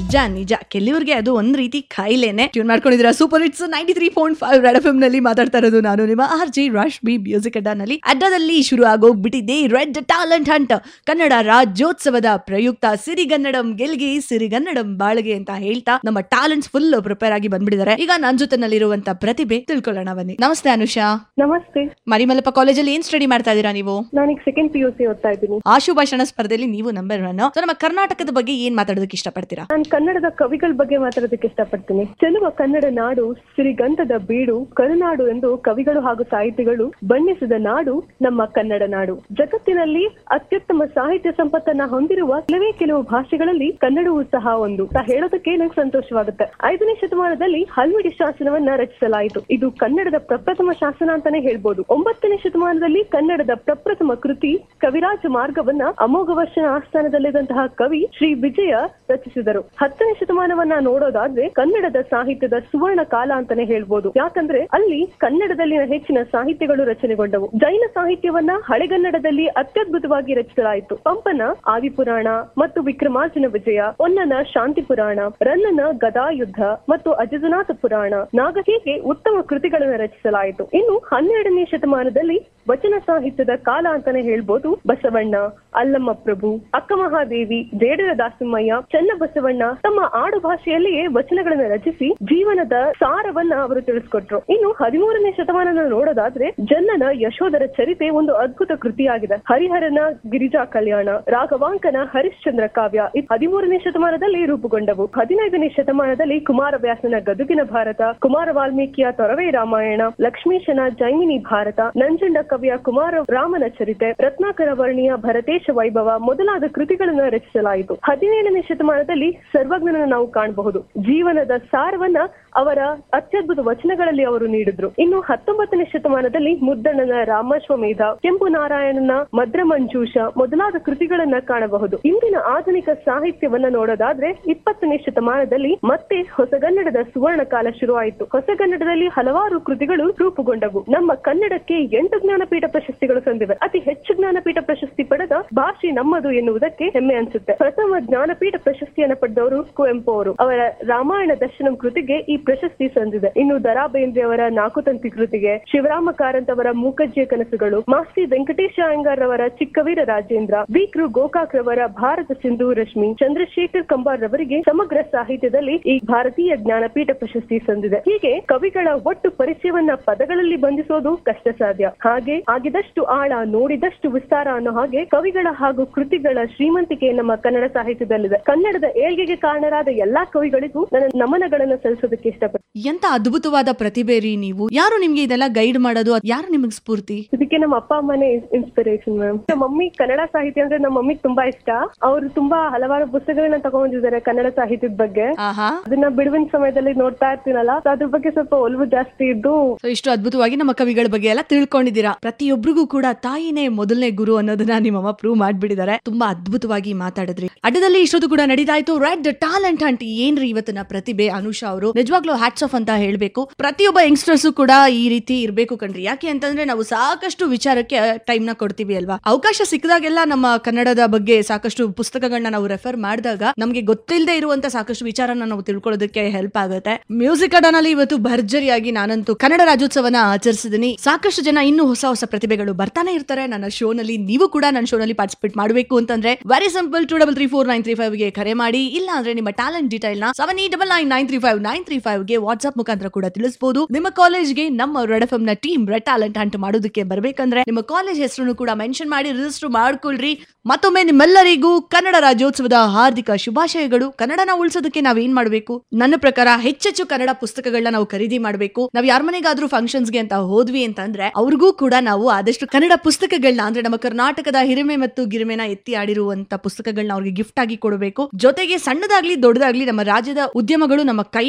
ನಿಜ ನಿಜ ಕೆಲವ್ರಿಗೆ ಅದು ಒಂದ್ ರೀತಿ ಕಾಯಿಲೆನೆ ಟ್ಯೂನ್ ಮಾಡ್ಕೊಂಡಿದ್ದೀರಾ super hits ninety three point five red F ನಲ್ಲಿ ಮಾತಾಡ್ತಾ ಇರೋದು ನಾನು ನಿಮ್ಮ ಆರ್ ಜಿ ರಾಶ್ಮಿ ಮ್ಯೂಸಿಕ್ ಅಡ್ಡಾನಲ್ಲಿ ಅಡ್ಡದಲ್ಲಿ ಶುರು ಆಗೋಗ್ಬಿಟ್ಟಿದೆ ರೆಡ್ ಟ್ಯಾಲೆಂಟ್ ಹಂಟ್ ಕನ್ನಡ ರಾಜ್ಯೋತ್ಸವದ ಪ್ರಯುಕ್ತ ಸಿರಿಗನ್ನಡಂ ಗೆಲ್ಗಿ ಸಿರಿಗನ್ನಡಂ ಬಾಳ್ಗೆ ಅಂತ ಹೇಳ್ತಾ ನಮ್ಮ ಟ್ಯಾಲೆಂಟ್ಸ್ ಫುಲ್ ಪ್ರಿಪೇರ್ ಆಗಿ ಬಂದ್ಬಿಟ್ಟಿದ್ದಾರೆ ಈಗ ನನ್ ಜೊತೆನಲ್ಲಿರುವಂತ ಪ್ರತಿಭೆ ತಿಳ್ಕೊಳ್ಳೋಣ ಬನ್ನಿ ನಮಸ್ತೆ ಅನುಷಾ ನಮಸ್ತೆ ಮರಿಮಲ್ಲಪ್ಪ ಕಾಲೇಜಲ್ಲಿ ಏನ್ ಸ್ಟಡಿ ಮಾಡ್ತಾ ಇದ್ದೀರಾ ನೀವು ನಾನೀಗ ಸೆಕೆಂಡ್ ಪಿ ಯು ಸಿ ಓದ್ತಾ ಇದ್ದೀನಿ ಆಶು ಭಾಷಣ ಸ್ಪರ್ಧೆಯಲ್ಲಿ ನೀವು ನಂಬರ್ ಒನ್ ಸೊ ನಮ್ಮ ಕರ್ನಾಟಕದ ಬಗ್ಗೆ ಏನ್ ಮಾತಾಡೋದಕ್ಕೆ ಇಷ್ಟಪಡ್ತೀರಾ ನಾನು ಕನ್ನಡದ ಕವಿಗಳ ಬಗ್ಗೆ ಮಾತಾಡೋದಕ್ಕೆ ಇಷ್ಟಪಡ್ತೀನಿ ಚೆಲುವ ಕನ್ನಡ ನಾಡು ಸಿರಿಗಂಧದ ಬೀಡು ಕರುನಾಡು ಎಂದು ಕವಿಗಳು ಹಾಗೂ ಸಾಹಿತಿಗಳು ಬಣ್ಣಿಸಿದ ನಾಡು ನಮ್ಮ ಕನ್ನಡ ನಾಡು ಜಗತ್ತಿನಲ್ಲಿ ಅತ್ಯುತ್ತಮ ಸಾಹಿತ್ಯ ಸಂಪತ್ತನ್ನ ಹೊಂದಿರುವ ಕೆಲವೇ ಕೆಲವು ಭಾಷೆಗಳಲ್ಲಿ ಕನ್ನಡವೂ ಸಹ ಒಂದು ಅಂತ ಹೇಳೋದಕ್ಕೆ ನಂಗೆ ಸಂತೋಷವಾಗುತ್ತೆ ಐದನೇ ಶತಮಾನದಲ್ಲಿ ಹಲ್ಮಿಡಿ ಶಾಸನವನ್ನ ರಚಿಸಲಾಯಿತು ಇದು ಕನ್ನಡದ ಪ್ರಪ್ರಥಮ ಶಾಸನ ಅಂತಾನೆ ಹೇಳ್ಬೋದು ಒಂಬತ್ತನೇ ಶತಮಾನದಲ್ಲಿ ಕನ್ನಡದ ಪ್ರಪ್ರಥಮ ಕೃತಿ ಕವಿರಾಜ ಮಾರ್ಗವನ್ನ ಅಮೋಘ ವರ್ಷನ ಆಸ್ಥಾನದಲ್ಲಿದ್ದಂತಹ ಕವಿ ಶ್ರೀ ವಿಜಯ ರಚಿಸಿದರು ಹತ್ತನೇ ಶತಮಾನವನ್ನ ನೋಡೋದಾದ್ರೆ ಕನ್ನಡದ ಸಾಹಿತ್ಯದ ಸುವರ್ಣ ಕಾಲ ಅಂತಾನೆ ಹೇಳ್ಬೋದು ಯಾಕಂದ್ರೆ ಅಲ್ಲಿ ಕನ್ನಡದಲ್ಲಿನ ಹೆಚ್ಚಿನ ಸಾಹಿತ್ಯಗಳು ರಚನೆಗೊಂಡವು ಜೈನ ಸಾಹಿತ್ಯವನ್ನ ಹಳೆಗನ್ನಡದಲ್ಲಿ ಅತ್ಯದ್ಭುತವಾಗಿ ರಚಿಸಲಾಯಿತು ಪಂಪನ ಆದಿಪುರಾಣ ಮತ್ತು ವಿಕ್ರಮಾರ್ಜುನ ವಿಜಯ ಒನ್ನನ ಶಾಂತಿ ಪುರಾಣ ರನ್ನನ ಗದಾಯುದ್ಧ ಮತ್ತು ಅಜಜನಾಥ ಪುರಾಣ ನಾಗ ಹೀಗೆ ಉತ್ತಮ ಕೃತಿಗಳನ್ನು ರಚಿಸಲಾಯಿತು ಇನ್ನು ಹನ್ನೆರಡನೇ ಶತಮಾನದಲ್ಲಿ ವಚನ ಸಾಹಿತ್ಯದ ಕಾಲ ಅಂತಾನೆ ಹೇಳ್ಬೋದು ಬಸವಣ್ಣ ಅಲ್ಲಮ್ಮ ಪ್ರಭು ಅಕ್ಕ ಮಹಾದೇವಿ ಜೇಡರ ದಾಸಮ್ಮಯ್ಯ ಚನ್ನಬಸವಣ್ಣ ತಮ್ಮ ಆಡು ಭಾಷೆಯಲ್ಲಿಯೇ ವಚನಗಳನ್ನ ರಚಿಸಿ ಜೀವನದ ಸಾರವನ್ನ ಅವರು ತಿಳಿಸ್ಕೊಟ್ರು ಇನ್ನು ಹದಿಮೂರನೇ ಶತಮಾನದ ನೋಡೋದಾದ್ರೆ ಜನ್ನನ ಯಶೋಧರ ಚರಿತೆ ಒಂದು ಅದ್ಭುತ ಕೃತಿಯಾಗಿದೆ ಹರಿಹರನ ಗಿರಿಜಾ ಕಲ್ಯಾಣ ರಾಘವಾಂಕನ ಹರಿಶ್ಚಂದ್ರ ಕಾವ್ಯ ಇದು ಹದಿಮೂರನೇ ಶತಮಾನದಲ್ಲಿ ರೂಪುಗೊಂಡವು ಹದಿನೈದನೇ ಶತಮಾನದಲ್ಲಿ ಕುಮಾರವ್ಯಾಸನ ಗದುಗಿನ ಭಾರತ ಕುಮಾರ ವಾಲ್ಮೀಕಿಯ ತೊರವೆ ರಾಮಾಯಣ ಲಕ್ಷ್ಮೀಶನ ಜೈಮಿನಿ ಭಾರತ ನಂಜಂಡ ಕವಿಯ ಕುಮಾರ ರಾಮನ ಚರಿತೆ ರತ್ನಾಕರ ವರ್ಣಿಯ ಭರತೇಶ ವೈಭವ ಮೊದಲಾದ ಕೃತಿಗಳನ್ನ ರಚಿಸಲಾಯಿತು ಹದಿನೇಳನೇ ಶತಮಾನದಲ್ಲಿ ಸರ್ವಜ್ಞನ ನಾವು ಕಾಣಬಹುದು ಜೀವನದ ಸಾರವನ್ನ ಅವರ ಅತ್ಯದ್ಭುತ ವಚನಗಳಲ್ಲಿ ಅವರು ನೀಡಿದ್ರು ಇನ್ನು ಹತ್ತೊಂಬತ್ತನೇ ಶತಮಾನದಲ್ಲಿ ಮುದ್ದಣ್ಣನ ರಾಮಾಶ್ವಮೇಧ ಕೆಂಪು ನಾರಾಯಣನ ಮದ್ರಮಂಜೂಷ ಮೊದಲಾದ ಕೃತಿಗಳನ್ನ ಕಾಣಬಹುದು ಇಂದಿನ ಆಧುನಿಕ ಸಾಹಿತ್ಯವನ್ನ ನೋಡೋದಾದ್ರೆ ಇಪ್ಪತ್ತನೇ ಶತಮಾನದಲ್ಲಿ ಮತ್ತೆ ಹೊಸಗನ್ನಡದ ಸುವರ್ಣ ಕಾಲ ಶುರುವಾಯಿತು ಹೊಸಗನ್ನಡದಲ್ಲಿ ಹಲವಾರು ಕೃತಿಗಳು ರೂಪುಗೊಂಡವು ನಮ್ಮ ಕನ್ನಡಕ್ಕೆ ಎಂಟು ಜ್ಞಾನಪೀಠ ಪ್ರಶಸ್ತಿಗಳು ಸಂದಿವೆ ಅತಿ ಹೆಚ್ಚು ಜ್ಞಾನಪೀಠ ಪ್ರಶಸ್ತಿ ಪಡೆದ ಭಾಷೆ ನಮ್ಮದು ಎನ್ನುವುದಕ್ಕೆ ಹೆಮ್ಮೆ ಅನ್ಸುತ್ತೆ ಪ್ರಥಮ ಜ್ಞಾನಪೀಠ ಪ್ರಶಸ್ತಿಯನ್ನ ಪಡೆದವರು ಕುವೆಂಪು ಅವರು ಅವರ ರಾಮಾಯಣ ದರ್ಶನಂ ಕೃತಿಗೆ ಈ ಪ್ರಶಸ್ತಿ ಸಂದಿದೆ ಇನ್ನು ದರಾ ಬೇಂದ್ರೆ ಅವರ ನಾಲ್ಕು ತಂತಿ ಕೃತಿಗೆ ಶಿವರಾಮ ಕಾರಂತ್ ಅವರ ಮೂಕಜ್ಜಿಯ ಕನಸುಗಳು ಮಾಸ್ತಿ ವೆಂಕಟೇಶ ಅಯ್ಯಂಗಾರ್ ರವರ ಚಿಕ್ಕವೀರ ರಾಜೇಂದ್ರ ವಿಕ್ರು ಗೋಕಾಕ್ ರವರ ಭಾರತ ಸಿಂಧು ರಶ್ಮಿ ಚಂದ್ರಶೇಖರ್ ಕಂಬಾರ್ ರವರಿಗೆ ಸಮಗ್ರ ಸಾಹಿತ್ಯದಲ್ಲಿ ಈ ಭಾರತೀಯ ಜ್ಞಾನಪೀಠ ಪ್ರಶಸ್ತಿ ಸಂದಿದೆ ಹೀಗೆ ಕವಿಗಳ ಒಟ್ಟು ಪರಿಚಯವನ್ನ ಪದಗಳಲ್ಲಿ ಬಂಧಿಸೋದು ಕಷ್ಟ ಸಾಧ್ಯ ಹಾಗೆ ಆಗಿದಷ್ಟು ಆಳ ನೋಡಿದಷ್ಟು ವಿಸ್ತಾರ ಅನ್ನೋ ಹಾಗೆ ಕವಿಗಳ ಹಾಗೂ ಕೃತಿಗಳ ಶ್ರೀಮಂತಿಕೆ ನಮ್ಮ ಕನ್ನಡ ಸಾಹಿತ್ಯದಲ್ಲಿದೆ ಕನ್ನಡದ ಏಳ್ಗೆಗೆ ಕಾರಣರಾದ ಎಲ್ಲಾ ಕವಿಗಳಿಗೂ ನನ್ನ ನಮನಗಳನ್ನ ಸಲ್ಲಿಸೋದಕ್ಕೆ ಇಷ್ಟಪಡ್ತೀನಿ ಎಂತ ಅದ್ಭುತವಾದ ಪ್ರತಿಭೆ ರೀ ನೀವು ಯಾರು ನಿಮ್ಗೆ ಇದೆಲ್ಲ ಗೈಡ್ ಮಾಡೋದು ಅದ್ ಯಾರು ನಿಮಗೆ ಸ್ಫೂರ್ತಿ ಇದಕ್ಕೆ ನಮ್ಮ ಅಪ್ಪ ಅಮ್ಮನೇ ಇನ್ಸ್ಪಿರೇಷನ್ ಮ್ಯಾಮ್ ನಮ್ಮ ಮಮ್ಮಿ ಕನ್ನಡ ಸಾಹಿತ್ಯ ಅಂದ್ರೆ ನಮ್ಮ ಮಮ್ಮಿಗೆ ತುಂಬಾ ಇಷ್ಟ ಅವರು ತುಂಬಾ ಹಲವಾರು ಪುಸ್ತಕಗಳನ್ನ ತಗೊಂಡಿದ್ದಾರೆ ಕನ್ನಡ ಸಾಹಿತ್ಯದ ಬಗ್ಗೆ ಆಹಾ ಅದನ್ನ ಬಿಡುವಿನ ಸಮಯದಲ್ಲಿ ನೋಡ್ತಾ ಇರ್ತೀನಲ್ಲ so ಅದ್ರ ಬಗ್ಗೆ ಸ್ವಲ್ಪ ಒಲವು ಜಾಸ್ತಿ ಇದ್ದು ಸೊ ಇಷ್ಟು ಅದ್ಭುತವಾಗಿ ನಮ್ಮ ಕವಿಗಳ ಬಗ್ಗೆ ಎಲ್ಲ ತಿಳ್ಕೊಂಡಿದ್ದೀರಾ ಪ್ರತಿಯೊಬ್ಬರಿಗೂ ಕೂಡ ತಾಯಿನೇ ಮೊದಲನೇ ಗುರು ಅನ್ನೋದನ್ನ ನಿಮ್ಮಮ್ಮ ಪ್ರೂವ್ ಮಾಡ್ಬಿಟ್ಟಿದ್ದಾರೆ ತುಂಬಾ ಅದ್ಭುತವಾಗಿ ಮಾತಾಡಿದ್ರಿ ಅಡ್ಡದಲ್ಲಿ ಇಷ್ಟೊತ್ತು ಕೂಡ ನಡೀತಾ ಇತ್ತು ರೆಡ್ ಟ್ಯಾಲೆಂಟ್ ಅಂಟ್ ಏನ್ರಿ ಇವತ್ತಿನ ಪ್ರತಿಭೆ ಅನುಷಾ ಅವರು ನಿಜವಾಗ್ಲೂ ಹ್ಯಾಟ್ಸ್ ಆಫ್ ಅಂತ ಹೇಳ್ಬೇಕು ಪ್ರತಿಯೊಬ್ಬ ಯಂಗ್ಸ್ಟರ್ಸ್ ಕೂಡ ಈ ರೀತಿ ಇರ್ಬೇಕು ಕಣ್ರಿ ಯಾಕೆ ಅಂತಂದ್ರೆ ನಾವು ಸಾಕಷ್ಟು ವಿಚಾರಕ್ಕೆ ಟೈಮ್ ನ ಕೊಡ್ತೀವಿ ಅಲ್ವಾ ಅವಕಾಶ ಸಿಕ್ಕಿದಾಗೆಲ್ಲ ನಮ್ಮ ಕನ್ನಡದ ಬಗ್ಗೆ ಸಾಕಷ್ಟು ಪುಸ್ತಕಗಳನ್ನ ನಾವು ರೆಫರ್ ಮಾಡಿದಾಗ ನಮಗೆ ಗೊತ್ತಿಲ್ಲದೆ ಇರುವಂತ ಸಾಕಷ್ಟು ವಿಚಾರನ ನಾವು ತಿಳ್ಕೊಳ್ಳೋದಕ್ಕೆ ಹೆಲ್ಪ್ ಆಗುತ್ತೆ ಮ್ಯೂಸಿಕ್ ಅಡನಲ್ಲಿ ಇವತ್ತು ಭರ್ಜರಿಯಾಗಿ ನಾನಂತೂ ಕನ್ನಡ ರಾಜ್ಯೋತ್ಸವನ ಆಚರಿಸಿದೀನಿ ಸಾಕಷ್ಟು ಜನ ಇನ್ನೂ ಹೊಸ ಹೊಸ ಪ್ರತಿಭೆಗಳು ಬರ್ತಾನೆ ಇರ್ತಾರೆ ನನ್ನ ಶೋನಲ್ಲಿ ನೀವು ಕೂಡ ನನ್ನ ಶೋನಲ್ಲಿ ಪಾರ್ಟಿಸಿಪೇಟ್ ಮಾಡಬೇಕು ಅಂತಂದ್ರೆ very simple two double three four nine three five ಗೆ ಕರೆ ಮಾಡಿ ಇಲ್ಲ ಅಂದ್ರೆ ನಿಮ್ಮ ಟ್ಯಾಲೆಂಟ್ ಡೀಟೈಲ್ ನ seven eight double nine nine three five nine three five ಗೆ ವಾಟ್ಸ್ಆಪ್ ಮುಖಾಂತರ ಕೂಡ ತಿಳಿಸಬಹುದು ನಿಮ್ಮ ಕಾಲೇಜ್ಗೆ ನಮ್ಮ ರೆಡ್ ಎಫ್ ನ ಟೀಮ್ ರೆಡ್ ಟ್ಯಾಲೆಂಟ್ ಹಂಟ್ ಮಾಡೋದಕ್ಕೆ ಬರ್ಬೇಕಂದ್ರೆ ನಿಮ್ಮ ಕಾಲೇಜ್ ಹೆಸರನ್ನು ಕೂಡ ಮೆನ್ಷನ್ ಮಾಡಿ ರಿಜಿಸ್ಟರ್ ಮಾಡ್ಕೊಳ್ರಿ ಮತ್ತೊಮ್ಮೆ ನಿಮ್ಮೆಲ್ಲರಿಗೂ ಕನ್ನಡ ರಾಜ್ಯೋತ್ಸವದ ಹಾರ್ದಿಕ ಶುಭಾಶಯಗಳು ಕನ್ನಡನ ಉಳಿಸೋದಕ್ಕೆ ನಾವೇನ್ ಮಾಡಬೇಕು ನನ್ನ ಪ್ರಕಾರ ಹೆಚ್ಚೆಚ್ಚು ಕನ್ನಡ ಪುಸ್ತಕಗಳನ್ನ ನಾವು ಖರೀದಿ ಮಾಡಬೇಕು ನಾವು ಯಾರ ಮನೆಗಾದ್ರೂ ಫಂಕ್ಷನ್ಸ್ಗೆ ಅಂತ ಹೋದ್ವಿ ಅಂತಂದ್ರೆ ಅವ್ರಿಗೂ ಕೂಡ ನಾವು ಆದಷ್ಟು ಕನ್ನಡ ಪುಸ್ತಕಗಳನ್ನ ಅಂದ್ರೆ ನಮ್ಮ ಕರ್ನಾಟಕದ ಹಿರಿಮೆ ಮತ್ತು ಗಿರಿಮೆನ ಎತ್ತಿ ಆಡಿರುವಂತ ಪುಸ್ತಕಗಳನ್ನ ಅವ್ರಿಗೆ ಗಿಫ್ಟ್ ಆಗಿ ಕೊಡಬೇಕು ಜೊತೆಗೆ ಸಣ್ಣದಾಗ್ಲಿ ದೊಡ್ಡದಾಗ್ಲಿ ನಮ್ಮ ರಾಜ್ಯದ ಉದ್ಯಮಗಳು ನಮ್ಮ ಕೈನಲ್ಲಿ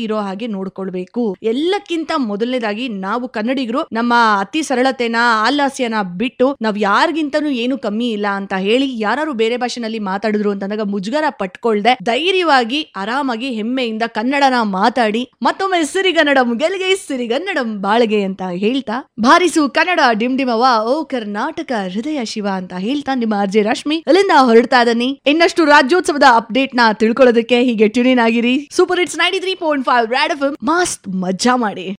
ಇರೋ ಹಾಗೆ ನೋಡ್ಕೊಳ್ಬೇಕು ಎಲ್ಲಕ್ಕಿಂತ ಮೊದಲನೇದಾಗಿ ನಾವು ಕನ್ನಡಿಗರು ನಮ್ಮ ಅತಿ ಸರಳತೆನ ಆಲಸ್ಯನ ಬಿಟ್ಟು ನಾವ್ ಯಾರಿಗಿಂತನೂ ಏನು ಕಮ್ಮಿ ಇಲ್ಲ ಅಂತ ಹೇಳಿ ಯಾರು ಬೇರೆ ಭಾಷೆನಲ್ಲಿ ಮಾತಾಡಿದ್ರು ಅಂತಂದಾಗ ಮುಜುಗರ ಪಟ್ಕೊಳ್ದೆ ಧೈರ್ಯವಾಗಿ ಆರಾಮಾಗಿ ಹೆಮ್ಮೆಯಿಂದ ಕನ್ನಡನ ಮಾತಾಡಿ ಮತ್ತೊಮ್ಮೆ ಸಿರಿಗನ್ನಡಂ ಗೆಲ್ಗೆ ಸಿರಿಗನ್ನಡಂ ಬಾಳ್ಗೆ ಅಂತ ಹೇಳ್ತಾ ಭಾರಿಸು ಕನ್ನಡ ಡಿಮ್ ಡಿಮವ ಓ ಕರ್ನಾಟಕ ಹೃದಯ ಶಿವ ಅಂತ ಹೇಳ್ತಾ ನಿಮ್ಮ ಅರ್ಜೆ ರಶ್ಮಿ ಅಲ್ಲಿಂದ ಹೊರಡ್ತಾ ಇದೀನಿ ಇನ್ನಷ್ಟು ರಾಜ್ಯೋತ್ಸವದ ಅಪ್ಡೇಟ್ ನ ತಿಳ್ಕೊಳ್ಳೋದಕ್ಕೆ ಹೀಗೆ ಟ್ಯೂನಿನ್ ಆಗಿರಿ super hits ninety three point five red F ಮಸ್ತ್ ಮಜಾ ಮಾಡಿ